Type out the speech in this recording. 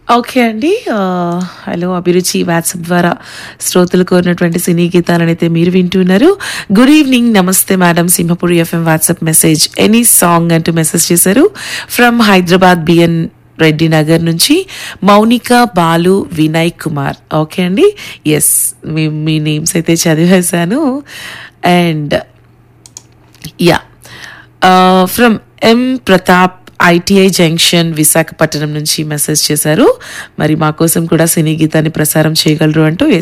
okay అండి ఆ, hello అభిరుచి వాట్సాప్ ద్వారా శ్రోతలు కోరినటువంటి సినీ గీతాలను అయితే మీరు వింటున్నారు గుడ్ ఈవినింగ్ నమస్తే madam Simhapuri FM WhatsApp message any song అంటూ మెసేజ్ చేశారు ఫ్రమ్ హైదరాబాద్ బిఎన్ రెడ్డి నగర్ నుంచి మౌనిక బాలు వినయ్ కుమార్ ఓకే అండి ఎస్ మీ మీ నేమ్స్ అయితే చదివేశాను and ya from M Pratap ITI junction Visakhapatnam నుంచి మెసేజ్ చేశారు మరి మా కోసం కూడా సినీ గీతాన్ని ప్రసారం చేయగలరు అంటూ